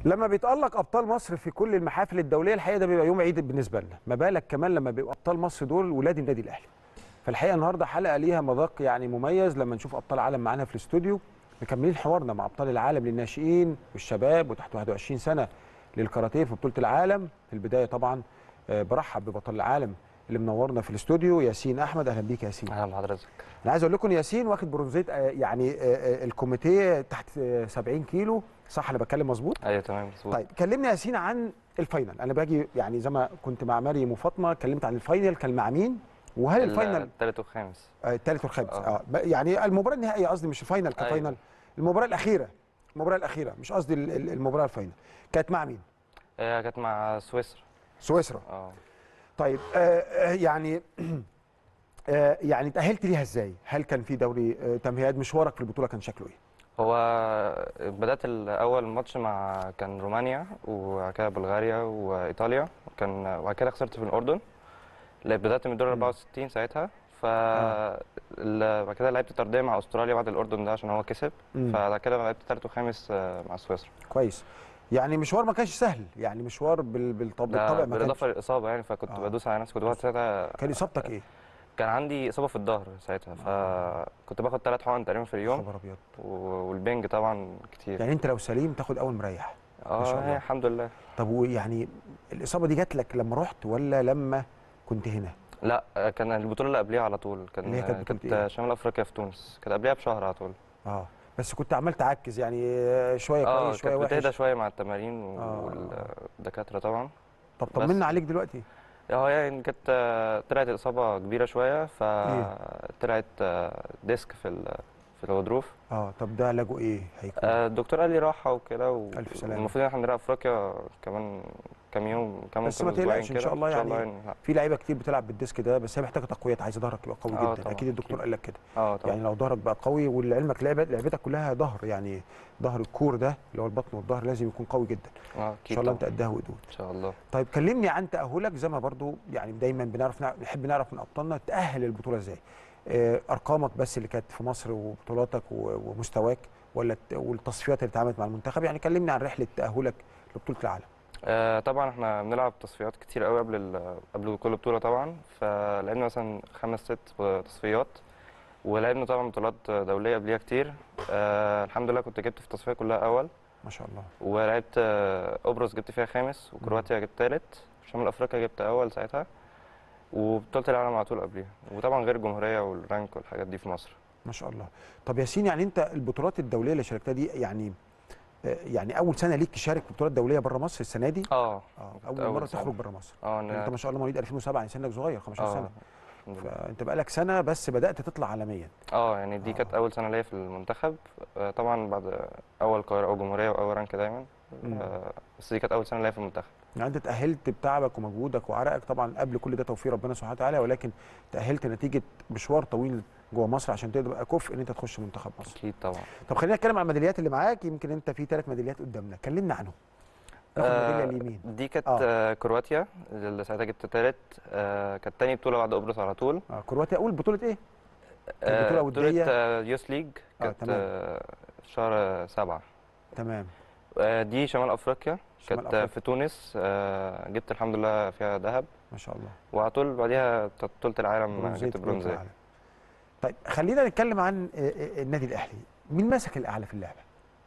لما بيتألق أبطال مصر في كل المحافل الدولية الحقيقة ده بيبقى يوم عيد بالنسبة لنا ما بالك كمان لما بيبقوا أبطال مصر دول ولاد النادي الأهلي فالحقيقة النهاردة حلقة ليها مذاق يعني مميز لما نشوف أبطال عالم معانا في الاستوديو مكملين حوارنا مع أبطال العالم للناشئين والشباب وتحت 21 سنة للكاراتيه في بطولة العالم في البداية طبعا آه، برحب ببطل العالم اللي منورنا في الاستوديو ياسين أحمد أهلا بيك يا ياسين اهلا بحضرتك انا عايز اقول لكم ياسين واخد برونزيه آه، يعني آه، آه، الكوميتيه تحت آه، 70 كيلو صح انا بتكلم مظبوط ايوه تمام مظبوط طيب كلمني يا ياسين عن الفاينل انا باجي يعني زي ما كنت مع مريم وفاطمه اتكلمت عن الفاينل كان مع مين وهل الفاينل الثالث والخامس آه، الثالث والخامس آه. اه ب- يعني المباراه النهائيه قصدي مش الفاينل أيوة. كفاينل المباراه الاخيره المباراه الاخيره مش قصدي ال- ال- المباراه الفاينل كانت مع مين آه كانت مع سويسرا سويسرا اه طيب آه آه، يعني آه يعني تاهلت ليها ازاي هل كان في دوري آه تمهيدات مشوارك في البطوله كان شكله ايه هو بدات الاول ماتش مع كان رومانيا وبعد كده بلغاريا وايطاليا كان وبعد كده خسرت في الاردن لا، بدات من الدور 64 ساعتها ف ال- بعد كده لعبت طرديه مع استراليا بعد الاردن ده عشان هو كسب مم. فبعد كده لعبت ثالث وخامس آه، مع سويسرا كويس يعني مشوار ما كانش سهل يعني مشوار بال- بالطب- ده بالطبع ما كانش بالاضافه للاصابه يعني فكنت آه. بدوس على نفسي كنت باخد ساعتها كان اصابتك ايه كان عندي اصابه في الظهر ساعتها فكنت باخد ثلاث حقن تقريبا في اليوم خبر ابيض و- والبنج طبعا كتير يعني انت لو سليم تاخد اول مريح ما شاء اه الله. الحمد لله طب ويعني الاصابه دي جات لك لما رحت ولا لما كنت هنا لا آه، كان البطوله اللي قبليها على طول كان اللي هي كانت بطولة كانت إيه؟ شمال افريقيا في تونس كانت قبليها بشهر على طول اه بس كنت عمال تعكز يعني آه، شويه اه كويس شويه كانت بتهدى وحش شويه مع التمارين آه. والدكاتره طبعا طب بس. طمنا عليك دلوقتي اه يعني كانت آه، طلعت الاصابه كبيره شويه فطلعت آه، ديسك في ال- في الغضروف اه طب ده علاجه ايه هيكون آه، الدكتور قال لي راحه وكده و- ألف سلامة. والمفروض ان احنا نلعب افريقيا كمان كام يوم كام بس ممكن ما أسبوعين تقلقش إن كده. شاء الله يعني لا. في لعيبه كتير بتلعب بالديسك ده بس هي محتاجه تقويات عايزه ظهرك يبقى قوي آه جدا طبعاً، اكيد الدكتور أكيد. قال لك كده اه طبعا يعني لو ظهرك بقى قوي ولعلمك لعبه لعبتك كلها ظهر يعني ظهر الكور ده اللي هو البطن والظهر لازم يكون قوي جدا اه ان اكيد شاء الله انت طبعاً. قدها وقدود ان شاء الله طيب كلمني عن تاهلك زي ما برضو يعني دايما بنعرف نع- نحب نعرف من ابطالنا تاهل البطوله ازاي آه، ارقامك بس اللي كانت في مصر وبطولاتك و- ومستواك ولا الت- والتصفيات اللي اتعملت مع المنتخب يعني كلمني عن رحله تاهلك لبطوله العالم آه طبعا احنا بنلعب تصفيات كتير قوي قبل ال- قبل كل بطوله طبعا فلعبنا مثلا خمس ست تصفيات ولعبنا طبعا بطولات دوليه قبليها كتير آه الحمد لله كنت جبت في التصفيه كلها اول ما شاء الله ولعبت آه قبرص جبت فيها خامس وكرواتيا جبت تالت شمال افريقيا جبت اول ساعتها وبطوله العالم على طول قبليها وطبعا غير الجمهوريه والرانك والحاجات دي في مصر ما شاء الله طب ياسين يعني انت البطولات الدوليه اللي شاركتها دي يعني آه، يعني اول سنه ليك تشارك في بطولات دوليه بره مصر السنه دي اه اه كنت اول أول مره سنة. تخرج بره مصر اه يعني انت أنا- ما شاء الله مواليد 2007 يعني سنك صغير 15 اه سنه الحمد لله. فانت بقالك سنه بس بدات تطلع عالميا اه يعني دي آه. كانت اول سنه ليا في المنتخب آه، طبعا بعد اول قاهره او جمهوريه واول رانك دايما مم. آه، بس دي كانت اول سنه ليا في المنتخب يعني انت تاهلت بتعبك ومجهودك وعرقك طبعا قبل كل ده توفيق ربنا سبحانه وتعالى ولكن تاهلت نتيجه مشوار طويل جوه مصر عشان تبقى كفء ان انت تخش منتخب مصر اكيد طبعا طب خلينا نتكلم عن الميداليات اللي معاك يمكن انت في ثلاث ميداليات قدامنا كلمنا عنهم ناخد الميداليه آه، اليمين دي كانت آه. آه. كرواتيا اللي ساعتها جبت تالت آه، كانت تاني بطوله بعد قبرص على طول اه كرواتيا اول بطوله ايه كانت آه، بطولة ودية؟ آه، يوس ليج آه، كانت تمام. آه، في شهر سبعة تمام آه، دي شمال افريقيا شمال كانت أفريقيا. في تونس آه، جبت الحمد لله فيها ذهب ما شاء الله وعلى طول بعديها بطوله العالم برونزية جبت بطولة برونزيه العالم. طيب خلينا نتكلم عن آه، آه، النادي الاهلي مين ماسك الاعلى في اللعبه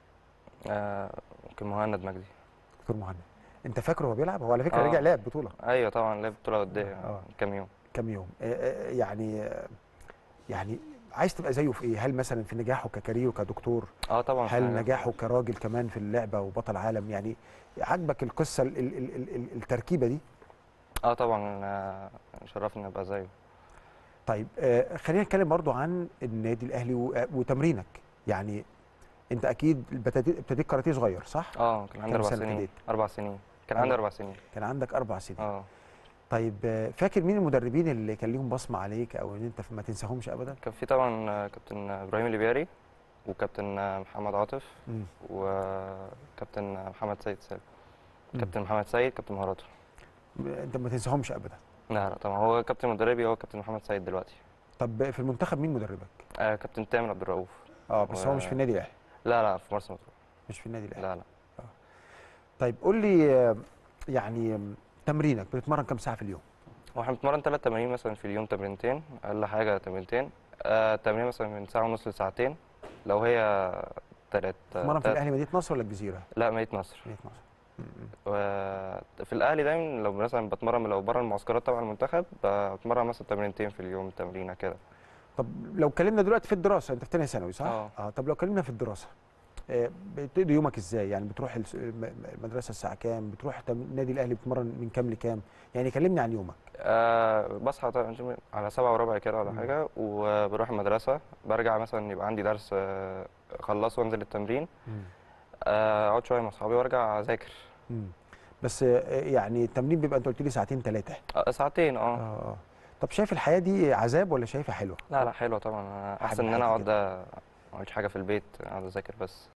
آه، ممكن مهند مجدي دكتور مهند انت فاكره هو بيلعب هو على فكره آه. رجع لعب بطوله ايوه طبعا لعب بطوله وديه آه. كام يوم كام يوم آه، آه، يعني آه، يعني عايز تبقى زيه في ايه هل مثلا في نجاحه ككارير وكدكتور اه طبعا هل حاجة. نجاحه كراجل كمان في اللعبه وبطل عالم يعني عجبك القصه ال- ال- ال- ال- التركيبه دي اه طبعا آه، شرفني ابقى زيه طيب آه، خلينا نتكلم برضو عن النادي الاهلي و- آه، وتمرينك يعني انت اكيد ابتديت ابتديت كاراتيه صغير صح اه كان عندي كام اربع سنة سنين ابتديت؟ اربع سنين كان عندي أربع- اربع سنين كان عندك اربع سنين اه طيب آه، فاكر مين المدربين اللي كان ليهم بصمه عليك او ان انت ما تنساهمش ابدا كان في طبعا آه، كابتن ابراهيم البياري وكابتن آه، محمد عاطف مم. وكابتن آه، محمد سيد سالم مم. كابتن محمد سيد كابتن مهاراته انت ما تنساهمش ابدا لا لا طبعا هو كابتن مدربي هو كابتن محمد سيد دلوقتي طب في المنتخب مين مدربك آه كابتن تامر عبد الرؤوف اه بس و- هو مش في النادي الاهلي لا لا في مرسى مطروح مش في النادي الاهلي لا لا طيب قول لي آه، يعني آم، تمرينك بتتمرن كام ساعه في اليوم واحنا بنتمرن ثلاث تمارين مثلا في اليوم تمرينتين اقل حاجه تمرينتين آه تمرين مثلا من ساعه ونص لساعتين لو هي تلات بتتمرن في تلات- الاهلي مدينه نصر ولا الجزيره لا مدينه نصر مدينه نصر م- م. وفي الاهلي دايما لو مثلا بتمرن لو بره المعسكرات طبعا المنتخب بتمرن مثلا تمرينتين في اليوم تمرينه كده طب لو اتكلمنا دلوقتي في الدراسه انت في ثانيه ثانوي صح اه. اه طب لو اتكلمنا في الدراسه آه، بتقضي يومك ازاي يعني بتروح الس- الم- المدرسه الساعه كام بتروح تم- النادي الاهلي بتتمرن من كام لكام يعني كلمني عن يومك أه بصحى طبعاً على سبعة وربع كده ولا مم. حاجة وبروح المدرسة برجع مثلا يبقى عندي درس آه، أخلصه وأنزل التمرين آه، أقعد شوية مع أصحابي وأرجع أذاكر مم. بس آه، يعني التمرين بيبقى انت قلت لي ساعتين ثلاثه آه، ساعتين اه اه اه طب شايف الحياه دي عذاب ولا شايفها حلوه لا لا حلوة طبعا أنا حابب أحسن إن أنا حياتك أقعد ما أعملش حاجة في البيت أقعد أذاكر بس